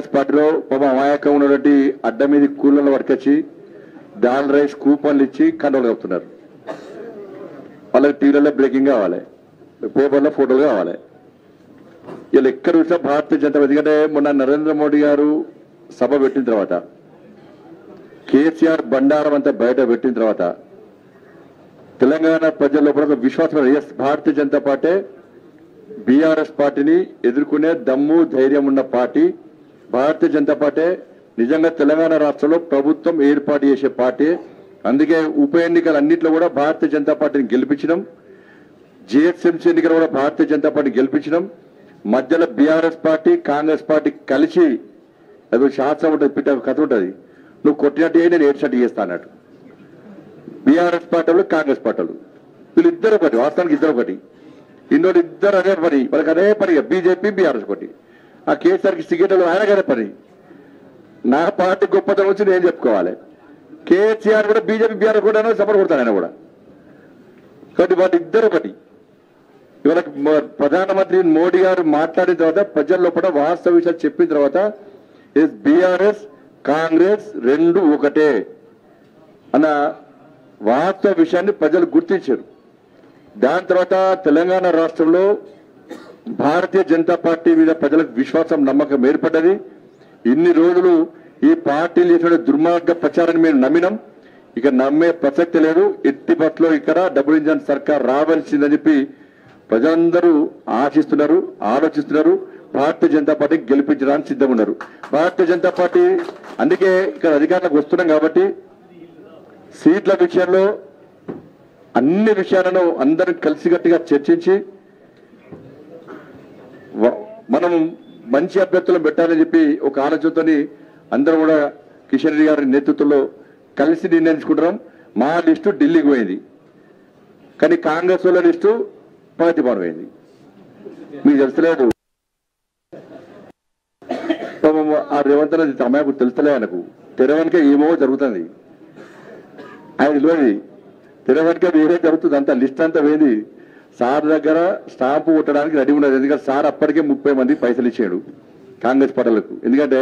BRS పార్టీలో పాప అమాయకం ఉన్నటువంటి అడ్డ మీద కూలీల వరకొచ్చి దాల్ రైస్ కూపన్లు ఇచ్చి కంట్రోల్ కలుపుతున్నారు వాళ్ళకి టీవీలలో బ్రేకింగ్ కావాలి పేపర్లో ఫోటోలు కావాలి వీళ్ళు ఎక్కడ చూసినా భారతీయ జనతా పార్టీ ఎందుకంటే మొన్న నరేంద్ర మోడీ గారు సభ పెట్టిన తర్వాత కేసీఆర్ బండారం అంతా బయట పెట్టిన తర్వాత తెలంగాణ ప్రజల్లో కూడా ఒక విశ్వాసం ఎస్ భారతీయ జనతా పార్టీ బీఆర్ఎస్ పార్టీని ఎదుర్కొనే దమ్ము ధైర్యం ఉన్న పార్టీ భారతీయ జనతా పార్టీ నిజంగా తెలంగాణ రాష్ట్రంలో ప్రభుత్వం ఏర్పాటు చేసే పార్టీ అందుకే ఉప ఎన్నికలు అన్నింటిలో కూడా భారతీయ జనతా పార్టీని గెలిపించడం జిహెచ్ఎంసీ ఎన్నికలు కూడా భారతీయ జనతా పార్టీ గెలిపించడం మధ్యలో బీఆర్ఎస్ పార్టీ కాంగ్రెస్ పార్టీ కలిసి అది శాస్త్రం ఉంటుంది పిట్ట కథ ఉంటుంది నువ్వు కొట్టినట్టు నేను ఏడ్చినట్టు చేస్తా అన్నట్టు బీఆర్ఎస్ పార్టీ వాళ్ళు కాంగ్రెస్ పార్టీ వాళ్ళు వీళ్ళిద్దరు ఒకటి వాస్తవానికి ఇద్దరు ఒకటి ఇందోటి ఇద్దరు అదే పని వాళ్ళకి అదే పని బీజేపీ బీఆర్ఎస్ ఒకటి ఆ కేసీఆర్కి సిగరెట్లు ఆయనకి అదే పని నా పార్టీ గొప్పతనం వచ్చి నేను చెప్పుకోవాలి కేసీఆర్ కూడా బీజేపీ బీఆర్ఎస్ కూడా సపోర్ట్ కొడతాను ఆయన కూడా కాబట్టి వాళ్ళు ఇద్దరు ఒకటి ఇవాళ మ- ప్రధానమంత్రి మోడీ గారు మాట్లాడిన తర్వాత ప్రజల్లో కూడా వాస్తవ విషయాలు చెప్పిన తర్వాత బీఆర్ఎస్ కాంగ్రెస్ రెండు ఒకటే అన్న వాస్తవ విషయాన్ని ప్రజలు గుర్తించారు దాని తర్వాత తెలంగాణ రాష్ట్రంలో భారతీయ జనతా పార్టీ మీద ప్రజలకు విశ్వాసం నమ్మకం ఏర్పడ్డది ఇన్ని రోజులు ఈ పార్టీలు చేసిన దుర్మార్గ ప్రచారాన్ని మేము నమ్మినాం ఇక నమ్మే ప్రసక్తి లేదు ఎట్టి బస్సులో ఇక్కడ డబుల్ ఇంజన్ సర్కార్ రావాల్సిందని చెప్పి ప్రజలందరూ ఆశిస్తున్నారు ఆలోచిస్తున్నారు భారతీయ జనతా పార్టీ గెలిపించడానికి సిద్ధంగా ఉన్నారు భారతీయ జనతా పార్టీ అందుకే ఇక్కడ అధికారంలోకి వస్తున్నాం కాబట్టి సీట్ల విషయంలో అన్ని విషయాలను అందరం కలిసికట్టుగా చర్చించి వ- మనం మంచి అభ్యర్థులను పెట్టాలని చెప్పి ఒక ఆలోచనతోని అందరం కూడా కిషన్ రెడ్డి గారి నేతృత్వంలో కలిసి నిర్ణయించుకుంటున్నాం మా లిస్టు ఢిల్లీకి పోయింది కానీ కాంగ్రెస్ వాళ్ళ లిస్టు ప్రతిభవన్ పోయింది మీకు తెలుస్తలేదు పాపం ఆ రేవంత్ రెడ్డి అమ్మాయికు తెలుస్తలే ఆయనకు తెరవనికే ఏమో జరుగుతుంది ఆయన తెలియదు తెరవనికే వేరే జరుగుతుంది అంతా లిస్ట్ అంతా వేది సార్ దగ్గర స్టాంపు కొట్టడానికి రెడీ ఉన్నది ఎందుకంటే సార్ అప్పటికే ముప్పై మంది పైసలు ఇచ్చాడు కాంగ్రెస్ పార్టీలకు ఎందుకంటే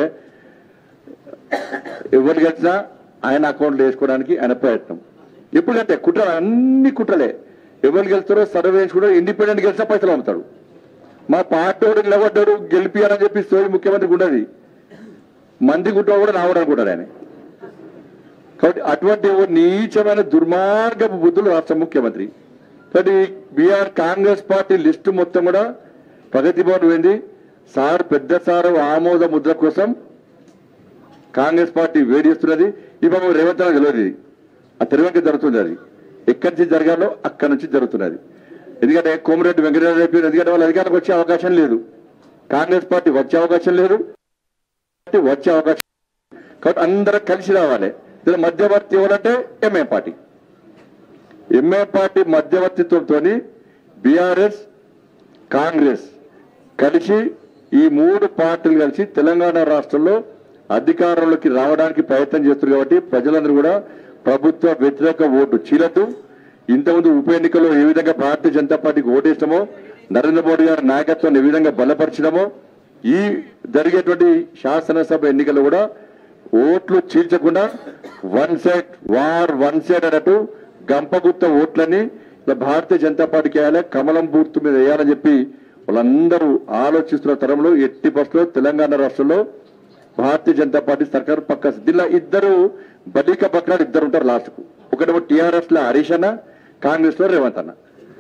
ఎవరు గెలిచినా ఆయన అకౌంట్లో వేసుకోవడానికి ఆయన ప్రయత్నం ఎప్పుడంటే కుట్ర అన్ని కుట్రలే ఎవరు గెలుస్తారో సర్వే వేయించుకుంటారో ఇండిపెండెంట్ గెలిచినా పైసలు అమ్ముతాడు మా పార్టీ నిలబడ్డాడు గెలిపియాలని చెప్పి సోయి ముఖ్యమంత్రికి ఉండదు మంది గుట్ట కూడా నావడానికి ఆయన కాబట్టి అటువంటి ఓ నీచమైన దుర్మార్గపు బుద్ధులు రాష్ట్ర ముఖ్యమంత్రి కాబట్టి బీఆర్ కాంగ్రెస్ పార్టీ లిస్టు మొత్తం కూడా ప్రగతి భవన్ పోయింది సార్ పెద్ద సారు ఆమోద ముద్ర కోసం కాంగ్రెస్ పార్టీ వేడి చేస్తున్నది ఇప్పుడు రేవంత్ రెడ్డి తెలియదు ఇది. ఆ తెరవంక జరుగుతుంది అది ఎక్కడి నుంచి జరగాలో అక్కడి నుంచి జరుగుతున్నది ఎందుకంటే కోమరెడ్డి వెంకటరెడ్డి చెప్పారు ఎందుకంటే వాళ్ళు అధికారంలోకి వచ్చే అవకాశం లేదు కాంగ్రెస్ పార్టీ వచ్చే అవకాశం లేదు పార్టీ వచ్చే అవకాశం కాబట్టి అందరూ కలిసి రావాలి ఇందులో మధ్యవర్తి ఎవరంటే ఎంఏ పార్టీ ఎంఏ పార్టీ మధ్యవర్తిత్వంతో బీఆర్ఎస్ కాంగ్రెస్ కలిసి ఈ మూడు పార్టీలు కలిసి తెలంగాణ రాష్ట్రంలో అధికారంలోకి రావడానికి ప్రయత్నం చేస్తున్నారు కాబట్టి ప్రజలందరూ కూడా ప్రభుత్వ వ్యతిరేక ఓటు చీలద్దు ఇంతకుముందు ఉప ఎన్నికల్లో ఏ విధంగా భారతీయ జనతా పార్టీకి ఓటేస్తామో నరేంద్ర మోడీ గారి నాయకత్వాన్ని ఏ విధంగా బలపరిచడమో ఈ జరిగేటువంటి శాసనసభ ఎన్నికల్లో కూడా ఓట్లు చీల్చకుండా one side war one side అన్నట్టు గంపగుత్త ఓట్లని ఇలా భారతీయ జనతా పార్టీకి వేయాలి కమలం బూర్తు మీద వేయాలని చెప్పి వాళ్ళందరూ ఆలోచిస్తున్న తరంలో ఎట్టి బస్సులో తెలంగాణ రాష్ట్రంలో భారతీయ జనతా పార్టీ సర్కార్ పక్క దీనిలో ఇద్దరు బలిక పక్కన ఇద్దరు ఉంటారు లాస్ట్ కు ఒకటేమో టీఆర్ఎస్ లో హరీష్ అన్న కాంగ్రెస్ లో రేవంత్ అన్న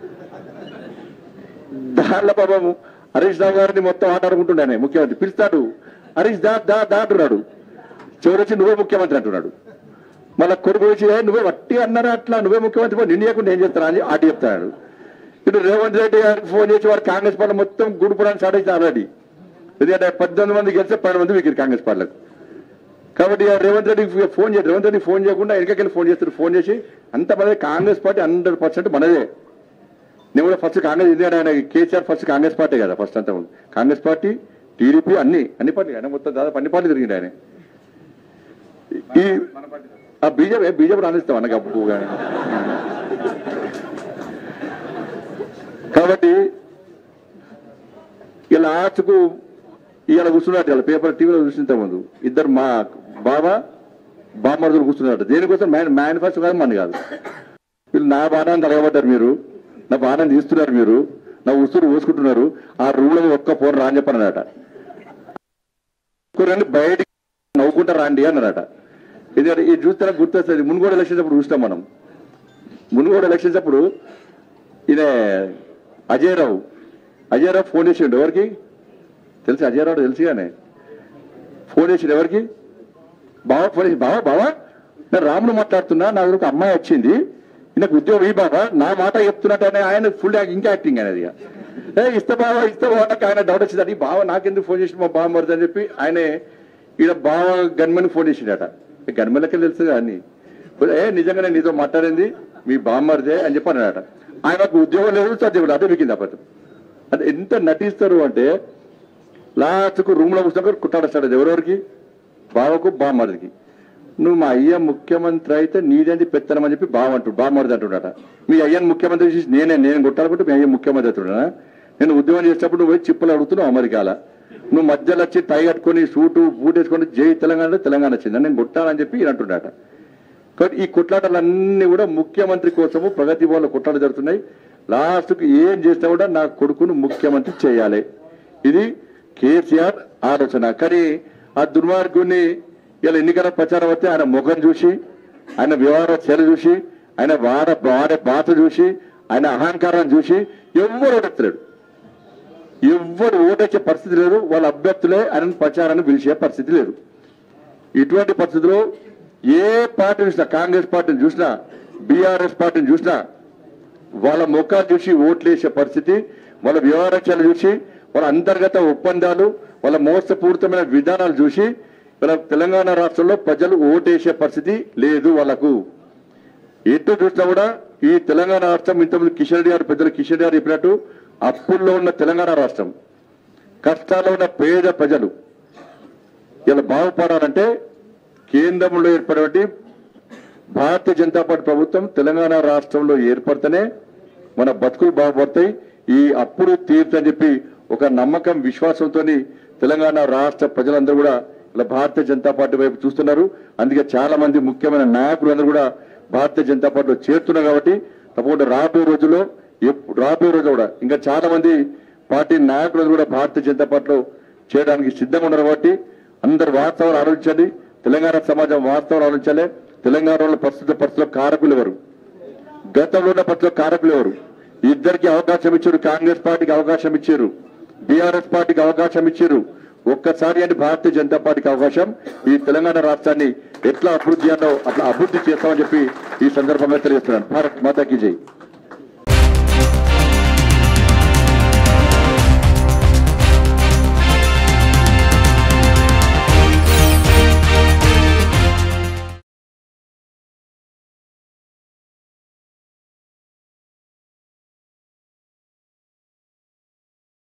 దానిలో పాపం హరీష్ రావు గారిని మొత్తం ఆటాడుకుంటుండే ముఖ్యమంత్రి పిలుస్తాడు హరీష్ దా దా దా అంటున్నాడు చివరి వచ్చి నువ్వే ముఖ్యమంత్రి అంటున్నాడు మళ్ళా కొడుకు వచ్చి "ఏ, నువ్వే వట్టి అన్నారా అట్లా నువ్వే ముఖ్యమంత్రి పో, నిన్ను చేయకుండా ఏం చేస్తారా అని ఆటి చెప్తాడు ఇటు రేవంత్ రెడ్డి గారికి ఫోన్ చేసి వారు కాంగ్రెస్ పార్టీ మొత్తం గుడిపురాన్ని స్టార్ట్ అయితే ఆల్రెడీ ఎందుకంటే పద్దెనిమిది మంది గెలిస్తే పన్నెండు మంది మీకు కాంగ్రెస్ పార్టీలకు కాబట్టి ఆ రేవంత్ రెడ్డికి ఫోన్ చేసి రేవంత్ రెడ్డికి ఫోన్ చేయకుండా వెనకకెళ్ళి ఫోన్ చేస్తారు ఫోన్ చేసి అంత మనది కాంగ్రెస్ పార్టీ హండ్రెడ్ పర్సెంట్ మనదే నేను కూడా ఫస్ట్ కాంగ్రెస్ ఎందుకంటే ఆయన కేసీఆర్ ఫస్ట్ కాంగ్రెస్ పార్టీ కదా ఫస్ట్ అంతా కాంగ్రెస్ పార్టీ టీడీపీ అన్ని అన్ని పార్టీలు ఆయన మొత్తం దాదాపు అన్ని పార్టీలు తిరిగింది ఆయన ఈ ఆ బీజేపీ బీజేపీ రాణిస్తాం అన్నగా కానీ కాబట్టి ఇలా ఆర్చుకు ఇవాళ కూర్చున్నట్టు ఇవాళ పేపర్ టీవీలో చూసిన ముందు ఇద్దరు మా బాబా బామ్మరుదులు కూర్చున్నట్టు దేనికోసం మేనిఫెస్టో కాదు మన కాదు వీళ్ళు నా బాణాన్ని తగబడ్డారు మీరు నా బాణాన్ని తీస్తున్నారు మీరు నా ఉసురు పోసుకుంటున్నారు ఆ రూమ్ లో ఒక్క ఫోన్ రాని చెప్పనట రండి బయటికి నవ్వుకుంటా రాండి అన్నారట ఇది ఇది చూస్తే నాకు గుర్తొస్తుంది మునుగోడు ఎలక్షన్స్ అప్పుడు చూస్తాం మనం మునుగోడు ఎలక్షన్స్ అప్పుడు ఈయన అజయ్ రావు అజయ్ రావు ఫోన్ చేసిండు ఎవరికి తెలుసు అజయ్ రావు తెలుసు కానీ ఫోన్ చేసిండు ఎవరికి బావా ఫోన్ చేసి బావా బావా నేను రాముడు మాట్లాడుతున్నా నా దగ్గర ఒక అమ్మాయి వచ్చింది నాకు ఉద్యోగం ఈ బాబా నా మాట చెప్తున్నట్టు ఆయన ఫుల్ ఇంకా యాక్టింగ్ అనేది ఇక. ఏ ఇస్తా బావా ఇస్తా బావా నాకు ఆయన డౌట్ వచ్చింది అది బావ నాకెందుకు ఫోన్ చేసి మా బావ మరిది అని చెప్పి ఆయన ఈడ బావ గన్మన్ ఫోన్ చేసిండట గన్మన్లకే తెలుసు అన్ని ఏ నిజంగానే నీతో మాట్లాడింది మీ బామ్మరిదే అని చెప్పి అన్నాడట ఆయనకు ఉద్యోగం లేదు చదివాడు అదే మిగింది అబద్ధం అంటే ఎంత నటిస్తారు అంటే లాస్ట్కు రూమ్ లో కూర్చున్నాక కుట్టాడస్తాడు ఎవరెవరికి బావకు బామ్మరిదికి నువ్వు మా అయ్య ముఖ్యమంత్రి అయితే నీదేంటి పెత్తనం అని చెప్పి బావ అంటు బామ్మరిది అంటున్నాడ మీ అయ్యని ముఖ్యమంత్రి చేసి నేనే నేను కొట్టాలనుకుంటే మీ అయ్య ముఖ్యమంత్రి అంటున్నా నేను ఉద్యోగం చేసేటప్పుడు నువ్వు పోయి చిప్పులు అడుగుతున్నావు అమెరికాల నువ్వు మధ్యలో వచ్చి టై కట్టుకొని సూటు బూట్ వేసుకొని జై తెలంగాణ అంటే తెలంగాణ వచ్చింది నేను కొట్టాలని చెప్పి ఈయన అంటున్నాడ కాబట్టి ఈ కొట్లాటలన్నీ కూడా ముఖ్యమంత్రి కోసము ప్రగతి వాళ్ళ కొట్లాటలు జరుగుతున్నాయి లాస్ట్కు ఏం చేసినా కూడా నా కొడుకును ముఖ్యమంత్రి చేయాలి ఇది కేసీఆర్ ఆలోచన కానీ ఆ దుర్మార్గుని ఇలా ఎన్నికల ప్రచారం వస్తే ఆయన ముఖం చూసి ఆయన వ్యవహార చర్య చూసి ఆయన వాడ వాడే బాధ చూసి ఆయన అహంకారం చూసి ఎవ్వరు ఓటెత్తలేడు ఎవ్వరు ఓటొచ్చే పరిస్థితి లేదు వాళ్ళ అభ్యర్థులే ఆయన ప్రచారాన్ని పిలిచే పరిస్థితి లేదు ఇటువంటి పరిస్థితుల్లో ఏ పార్టీ చూసినా కాంగ్రెస్ పార్టీని చూసినా బీఆర్ఎస్ పార్టీని చూసినా వాళ్ళ ముఖాలు చూసి ఓట్లేసే పరిస్థితి వాళ్ళ వ్యవహారాలు చూసి వాళ్ళ అంతర్గత ఒప్పందాలు వాళ్ళ మోసపూరితమైన విధానాలు చూసి వాళ్ళ తెలంగాణ రాష్ట్రంలో ప్రజలు ఓటేసే పరిస్థితి లేదు వాళ్ళకు ఎటు చూసినా కూడా ఈ తెలంగాణ రాష్ట్రం ఇంతకుముందు కిషన్ రెడ్డి గారు పెద్దలు కిషన్ రెడ్డి గారు చెప్పినట్టు అప్పుల్లో ఉన్న తెలంగాణ రాష్ట్రం కష్టాల్లో ఉన్న పేద ప్రజలు ఇలా బాగుపడాలంటే కేంద్రంలో ఏర్పడినటువంటి భారతీయ జనతా పార్టీ ప్రభుత్వం తెలంగాణ రాష్ట్రంలో ఏర్పడితేనే మన బతుకులు బాగుపడతాయి ఈ అప్పుడు తీర్చని చెప్పి ఒక నమ్మకం విశ్వాసంతో తెలంగాణ రాష్ట్ర ప్రజలందరూ కూడా ఇలా భారతీయ జనతా పార్టీ వైపు చూస్తున్నారు అందుకే చాలా మంది ముఖ్యమైన నాయకులు అందరూ కూడా భారతీయ జనతా పార్టీలో చేరుతున్నారు కాబట్టి తప్పకుండా రాబోయే రోజుల్లో ఎప్పు- రాబోయే రోజు కూడా ఇంకా చాలా మంది పార్టీ నాయకులు కూడా భారతీయ జనతా పార్టీలో చేయడానికి సిద్ధంగా ఉన్నారు కాబట్టి అందరు వాస్తవాలు ఆలోచించండి తెలంగాణ సమాజం వాస్తవాలు ఆలోచించాలి తెలంగాణలో ప్రస్తుత పరిస్థితుల్లో కారకులు ఎవరు గతంలో ఉన్న పరిస్థితుల్లో కారకులు ఎవరు ఇద్దరికి అవకాశం ఇచ్చారు కాంగ్రెస్ పార్టీకి అవకాశం ఇచ్చారు బీఆర్ఎస్ పార్టీకి అవకాశం ఇచ్చారు ఒక్కసారి అని భారతీయ జనతా పార్టీకి అవకాశం ఈ తెలంగాణ రాష్ట్రాన్ని ఎట్లా అభివృద్ధి అన్నో అట్లా అభివృద్ధి చేస్తామని చెప్పి ఈ సందర్భంగా తెలియజేస్తున్నాను భారత్ మాతాకి జై